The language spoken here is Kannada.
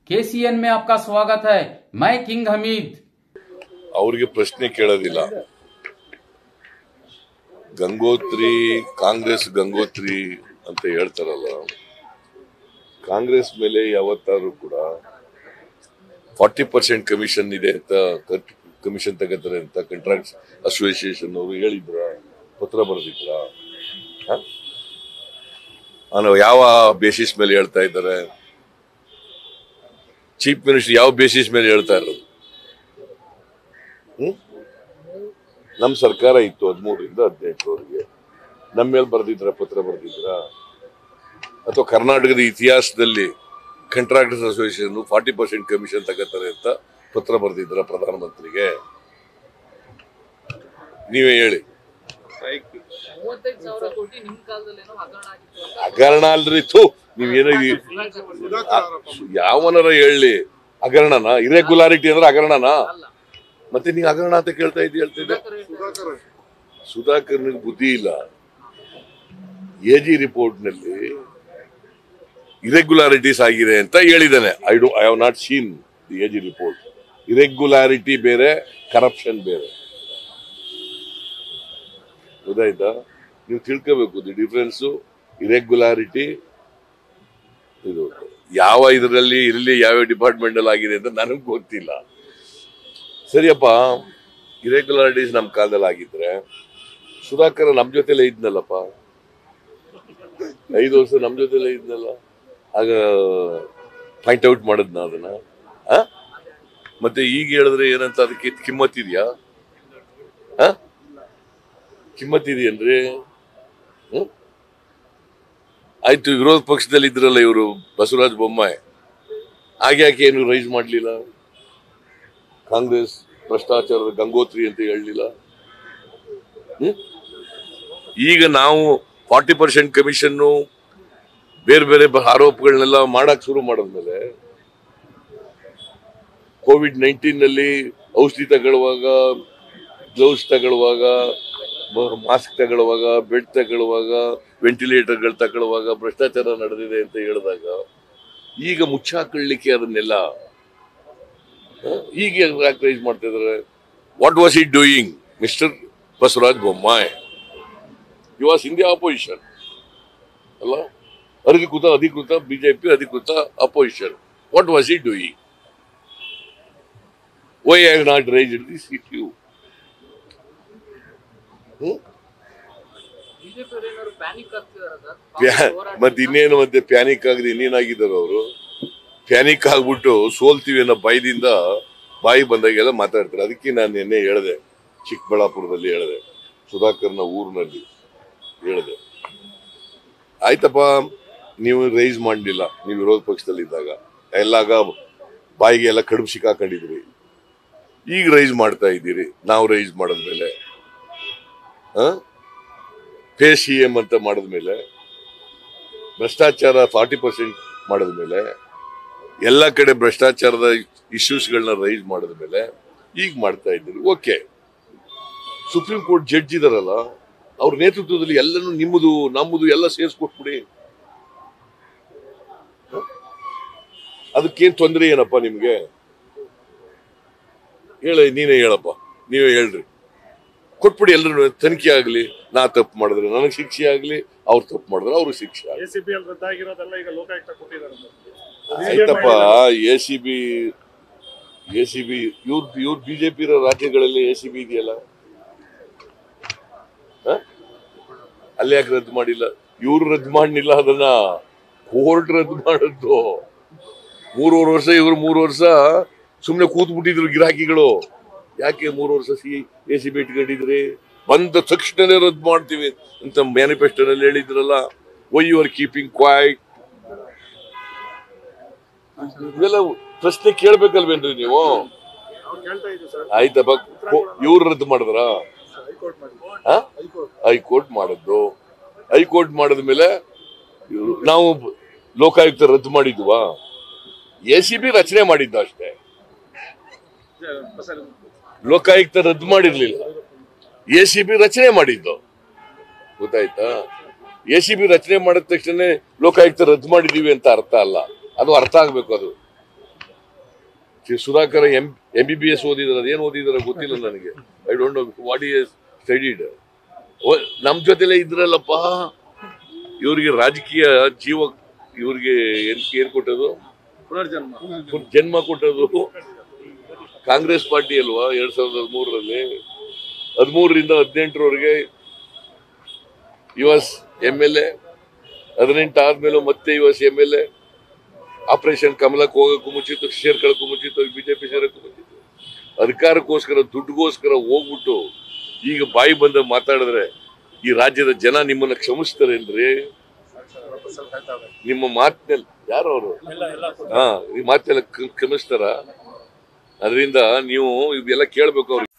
केसीएन में आपका स्वागत है मैं किंग हमीद ಅವ್ರಿಗೆ ಪ್ರಶ್ನೆ ಕೇಳೋದಿಲ್ಲ ಗಂಗೋತ್ರಿ ಕಾಂಗ್ರೆಸ್ ಗಂಗೋತ್ರಿ ಅಂತ ಹೇಳ್ತಾರಲ್ಲ ಕಾಂಗ್ರೆಸ್ ಮೇಲೆ ಯಾವತ್ತಾದ್ರೂ ಕೂಡ ಫಾರ್ಟಿ ಪರ್ಸೆಂಟ್ ಕಮಿಷನ್ ಇದೆ ಅಂತ ಕಮಿಷನ್ ತಗೋತಾರೆ ಅಂತ ಕಾಂಟ್ರಾಕ್ಟ್ ಅಸೋಸಿಯೇಷನ್ ಅವರು ಹೇಳಿದ್ರ ಪತ್ರ ಬರೆದಿದ್ರ ನಾನು ಯಾವ ಬೇಸಿಸ್ ಮೇಲೆ ಹೇಳ್ತಾ ಇದ್ದಾರೆ ಚೀಫ್ ಮಿನಿಸ್ಟರ್ ಯಾವ ಬೇಸಿಸ್ ಮೇಲೆ ಹೇಳ್ತಾ ಇರೋದು ನಮ್ಮ ಸರ್ಕಾರ ಇತ್ತು ಹದಿಮೂರರಿಂದ ಹದಿನೆಂಟರವರೆಗೆ ನಮ್ಮ ಮೇಲೆ ಬರೆದಿದ್ರ ಪತ್ರ ಬರೆದಿದ್ರ ಅಥವಾ ಕರ್ನಾಟಕದ ಇತಿಹಾಸದಲ್ಲಿ contractors association forty percent commission ತಗೋತಾರೆ ಅಂತ ಪತ್ರ ಬರೆದಿದ್ರ ಪ್ರಧಾನಮಂತ್ರಿಗೆ ನೀವೇ ಹೇಳಿ ಮೂವತ್ತೈದು ಸಾವಿರ ಕೋಟಿ ನಿಮ್ ಕಾಲದಲ್ಲೇನೋ ಹಗರಣ ಆಗಿತ್ತು ಅಂತ ಹಗರಣ ಅಲ್ರಿ ಥೂ ನೀವೇನೋ ಈ- ಯಾವನಾರ ಹೇಳಿ ಹಗರಣನ ಇರೆಗ್ಯುಲಾರಿಟಿ ಅಂದ್ರೆ ಹಗರಣನ ಅಲ್ಲ ಮತ್ತೆ ನೀವು ಹಗರಣ ಅಂತ ಕೇಳ್ತಾ ಇದ್ದಿ ಹೇಳ್ತಿದ್ದೆ ಸುಧಾಕರ್ನಿಗೆ ಬುದ್ಧಿ ಇಲ್ಲ ಎ ಜಿ ರಿಪೋರ್ಟ್ ನಲ್ಲಿ ಇರೆಗ್ಯುಲಾರಿಟೀಸ್ ಆಗಿದೆ ಅಂತ ಹೇಳಿದ್ದಾನೆ I do I have not seen the A G report irregularity ಬೇರೆ ಕರಪ್ಷನ್ ಬೇರೆ ಗೊತ್ತಾಯ್ತಾ ನೀವು ತಿಳ್ಕೋಬೇಕು ದಿ ಡಿಫ್ರೆನ್ಸ್ ಇರೆಗ್ಯುಲಾರಿಟಿ ಇದು ಯಾವ ಇದರಲ್ಲಿ ಇರಲಿ ಯಾವ ಡಿಪಾರ್ಟ್ಮೆಂಟ್ ಅಲ್ಲಿ ಆಗಿದೆ ಅಂತ ನನಗೆ ಗೊತ್ತಿಲ್ಲ ಸರಿಯಪ್ಪ ಇರೆಗ್ಯುಲಾರಿಟೀಸ್ ನಮ್ಮ ಕಾಲದಲ್ಲಿ ಆಗಿದ್ರೆ ಸುಧಾಕರ್ ನಮ್ ಜೊತೆಲೇ ಇದ್ನಲ್ಲಪ್ಪ ಐದು ವರ್ಷ ನಮ್ ಜೊತೆಲೇ ಇದ್ನಲ್ಲ ಆಗ ಪಾಯಿಂಟ್ ಔಟ್ ಮಾಡದ್ನ ಅದನ್ನ ಆ? ಮತ್ತೆ ಈಗ ಹೇಳಿದ್ರೆ ಏನಂತ ಅದಕ್ಕೆ ಕಿಮ್ಮತ್ತಿದ್ಯಾ ಆ? ಕಿಮ್ಮತ್ತಿದೆಯೇನ್ರಿ ಹ್ಮ್ ಆಯ್ತು ವಿರೋಧ ಪಕ್ಷದಲ್ಲಿ ಇದ್ರಲ್ಲ ಇವರು ಬಸವರಾಜ ಬೊಮ್ಮಾಯಿ ಹಾಗೆ ಯಾಕೆ ಏನು ರೈಸ್ ಮಾಡ್ಲಿಲ್ಲ ಕಾಂಗ್ರೆಸ್ ಭ್ರಷ್ಟಾಚಾರದ ಗಂಗೋತ್ರಿ ಅಂತ ಹೇಳಲಿಲ್ಲ ಈಗ ನಾವು ಫಾರ್ಟಿ ಪರ್ಸೆಂಟ್ ಕಮಿಷನ್ನು ಬೇರೆ ಬೇರೆ ಬ- ಆರೋಪಗಳನ್ನೆಲ್ಲ ಮಾಡಕ್ ಶುರು ಮಾಡಿದ್ಮೇಲೆ ಕೋವಿಡ್ ನೈನ್ಟೀನ್ ನಲ್ಲಿ ಔಷಧಿ ತಗೊಳ್ಳುವಾಗ ಗ್ಲೌಸ್ ತಗೊಳ್ಳುವಾಗ ಮಾಸ್ಕ್ ತಗೊಳ್ಳುವಾಗ ಬೆಡ್ ತಗೊಳ್ಳುವಾಗ ವೆಂಟಿಲೇಟರ್ಗಳು ತಗೊಳ್ಳುವಾಗ ಭ್ರಷ್ಟಾಚಾರ ನಡೆದಿದೆ ಅಂತ ಹೇಳಿದಾಗ ಈಗ ಮುಚ್ಚಾಕೊಳ್ಳಿಕ್ಕೆ ಅದನ್ನೆಲ್ಲ ಹ? ಈಗ ಯಾಕೆ ರೈಸ್ ಮಾಡ್ತಾ ಇದಾರೆ what was it doing mister Basavaraj Bommai you was in the opposition ಅಲ್ಲ ಅಧಿಕೃತ ಅಧಿಕೃತ ಬಿಜೆಪಿ ಅಧಿಕೃತ opposition what was it doing why I not raise it this it you BJP ಅವ್ರು ಏನಾದ್ರು ಪ್ಯಾನಿಕ್ ಆಗ್ತಿದಾರ ಮತ್ತೆ ಇನ್ನೇನು ಮತ್ತೆ ಪ್ಯಾನಿಕ್ ಆಗದೆ ಇನ್ನೇನಾಗಿದ್ದಾರೆ ಅವರು ಪ್ಯಾನಿಕ್ ಆಗ್ಬಿಟ್ಟು ಸೋಲ್ತೀವಿ ಅನ್ನೋ ಭಯದಿಂದ ಬಾಯಿ ಬಂದಾಗೆಲ್ಲ ಮಾತಾಡ್ತಾರೆ ಅದಕ್ಕೆ ನಾನು ನಿನ್ನೆ ಹೇಳಿದೆ ಚಿಕ್ಕಬಳ್ಳಾಪುರದಲ್ಲಿ ಹೇಳಿದೆ ಸುಧಾಕರ್ನ ಊರಿನಲ್ಲಿ ಹೇಳಿದೆ ಆಯ್ತಪ್ಪ ನೀವು ರೈಸ್ ಮಾಡಲಿಲ್ಲ ನೀವು ವಿರೋಧ ಪಕ್ಷದಲ್ಲಿ ಇದ್ದಾಗ ಎಲ್ಲಾಗ ಬಾಯಿಗೆ ಎಲ್ಲ ಕಡುಬು ಸಿಕ್ಕಾಕೊಂಡಿದ್ರಿ ಈಗ ರೈಸ್ ಮಾಡ್ತಾ ಇದ್ದೀರಿ ನಾವು ರೈಸ್ ಮಾಡಿದ್ಮೇಲೆ ಪೇ ಸಿ ಎಂ ಅಂತ ಮಾಡಿದ್ಮೇಲೆ ಭ್ರಷ್ಟಾಚಾರ ಫಾರ್ಟಿ ಪರ್ಸೆಂಟ್ ಮಾಡಿದ್ಮೇಲೆ ಎಲ್ಲ ಕಡೆ ಭ್ರಷ್ಟಾಚಾರದ ಇಶ್ಯೂಸ್ಗಳನ್ನ ರೈಸ್ ಮಾಡಿದ್ಮೇಲೆ ಈಗ ಮಾಡ್ತಾ ಇದ್ದೀರಿ ಓಕೆ ಸುಪ್ರೀಂ ಕೋರ್ಟ್ ಜಡ್ಜ್ ಇದಾರಲ್ಲ ಅವ್ರ ನೇತೃತ್ವದಲ್ಲಿ ಎಲ್ಲನೂ ನಿಮ್ಮದು ನಮ್ಮದು ಎಲ್ಲ ಸೇರಿಸ್ಕೊಟ್ಬಿಡಿ ಹ? ಅದಕ್ಕೇನ್ ತೊಂದರೆ ಏನಪ್ಪ ನಿಮ್ಗೆ ಹೇಳ ನೀನೇ ಹೇಳಪ್ಪ ನೀವೇ ಹೇಳ್ರಿ ಕೊಟ್ಬಿಡಿ ಎಲ್ಲರೂ ತನಿಖೆ ಆಗ್ಲಿ ನಾ ತಪ್ಪು ಮಾಡಿದ್ರೆ ನನಗೆ ಶಿಕ್ಷೆ ಆಗ್ಲಿ ಅವ್ರು ತಪ್ಪು ಮಾಡಿದ್ರೆ ಅವ್ರಿಗೆ ಶಿಕ್ಷೆ ಆಗ್ಲಿ ಎಸಿಬಿ ಅಲ್ಲಿ ರದ್ದಾಗಿರೋದೆಲ್ಲ ಈಗ ಲೋಕಾಯುಕ್ತ ಕೊಟ್ಟಿದ್ದಾರೆ ಆಯ್ತಪ್ಪ A C B A C B ಇವ್ರ ಇವ್ರ ಬಿಜೆಪಿ ಇರೋ ರಾಜ್ಯಗಳಲ್ಲಿ ಎ ಸಿ ಬಿ ಇದೆಯಲ್ಲ ಹ? ಅಲ್ಲಿ ಯಾಕೆ ರದ್ದು ಮಾಡಿಲ್ಲ ಇವ್ರು ರದ್ದು ಮಾಡಲಿಲ್ಲ ಅದನ್ನ ಕೋರ್ಟ್ ರದ್ದು ಮಾಡದ್ದು ಮೂರುವರೆ ವರ್ಷ ಇವ್ರು ಮೂರು ವರ್ಷ ಸುಮ್ನೆ ಕೂತ್ ಬಿಟ್ಟಿದ್ರು ಗಿರಾಕಿಗಳು ಯಾಕೆ ಮೂರು ವರ್ಷ ಸಿ ಎ ಸಿ ಬಿ ಇಟ್ಕೊಂಡಿದ್ರಿ ಬಂದ ತಕ್ಷಣನೇ ರದ್ದು ಮಾಡ್ತೀವಿ ಅಂತ ಮ್ಯಾನಿಫೆಸ್ಟೋನಲ್ಲಿ ಹೇಳಿದ್ರಲ್ಲ why you are keeping quiet ಇವೆಲ್ಲ ಪ್ರಶ್ನೆ ಕೇಳ್ಬೇಕಲ್ವೇನ್ರಿ ನೀವು ನಾವು ಕೇಳ್ತಾ ಇದ್ದೀವಿ ಸರ್ ಆಯ್ತಪ್ಪ ಇವ್ರು ರದ್ದು ಮಾಡಿದ್ರ ಹೈಕೋರ್ಟ್ ಮಾಡಿ ಹೈಕೋರ್ಟ್ ಮಾಡಿದ್ದು ಹೈಕೋರ್ಟ್ ಮಾಡಿದ್ಮೇಲೆ ಇವ್ರು- ನಾವು ಲೋಕಾಯುಕ್ತ ರದ್ದು ಮಾಡಿದ್ವಾ ಎ ಸಿ ಬಿ ರಚನೆ ಮಾಡಿದ್ದು ಅಷ್ಟೇ ಸರ್ ಲೋಕಾಯುಕ್ತ ರದ್ದು ಮಾಡಿರ್ಲಿಲ್ಲ ಎ ಸಿ ಬಿ ರಚನೆ ಮಾಡಿದ್ದು ಗೊತ್ತಾಯ್ತಾ ಎ ಸಿ ಬಿ ರಚನೆ ಮಾಡಿದ ತಕ್ಷಣ ಲೋಕಾಯುಕ್ತ ರದ್ದು ಮಾಡಿದೀವಿ ಅಂತ ಅರ್ಥ ಅಲ್ಲ ಅದು ಅರ್ಥ ಆಗ್ಬೇಕು ಅದು Sudhakar M M B B S ಓದಿದಾರೆ ಅದೇನು ಓದಿದಾರೆ ಗೊತ್ತಿಲ್ಲ ನನಗೆ I don't know what is studied ನಮ್ ಜೊತೆಲೇ ಇದ್ರಲ್ಲಪ್ಪ ಇವ್ರಿಗೆ ರಾಜಕೀಯ ಜೀವ ಇವ್ರಿಗೆ ಏನ್ ಏನ್ ಕೊಟ್ಟದು ಪುನರ್ಜನ್ಮ ಜನ್ಮ ಕೊಟ್ಟದು ಕಾಂಗ್ರೆಸ್ ಪಾರ್ಟಿ ಅಲ್ವಾ ಎರಡ್ ಸಾವಿರದ ಹದಿಮೂರರಲ್ಲಿ ಹದಿಮೂರರಿಂದ ಹದಿನೆಂಟರವರೆಗೆ ಯುಎಸ್ ಎಂ ಎಲ್ ಎ ಹದಿನೆಂಟು ಆದ್ಮೇಲೂ ಮತ್ತೆ as M L A operation ಕಮಲಕ್ಕೆ ಹೋಗಕ್ಕೂ ಮುಂಚಿತ್ತು ಸೇರ್ಕೊಳ್ಳಕ್ಕೂ ಮುಂಚಿತ್ತು ಬಿಜೆಪಿ ಸೇರಕ್ಕೂ ಮುಂಚಿತ್ತು ಅಧಿಕಾರಕ್ಕೋಸ್ಕರ ದುಡ್ಡುಗೋಸ್ಕರ ಹೋಗ್ಬಿಟ್ಟು ಈಗ ಬಾಯಿ ಬಂದ ಮಾತಾಡಿದ್ರೆ ಈ ರಾಜ್ಯದ ಜನ ನಿಮ್ಮನ್ನ ಕ್ಷಮಿಸ್ತಾರೆ ಅಂದ್ರೆ ನಿಮ್ಮ ಮಾತಿನಲ್ಲಿ ಯಾರು ಅವರು ಹಾ ಈ ಮಾತೆಲ್ಲ ಕ್ಷಮಿಸ್ತಾರ ಅದರಿಂದ ನೀವು ಇವೆಲ್ಲ ಕೇಳ್ಬೇಕು ಅವ್ರಿಗೆ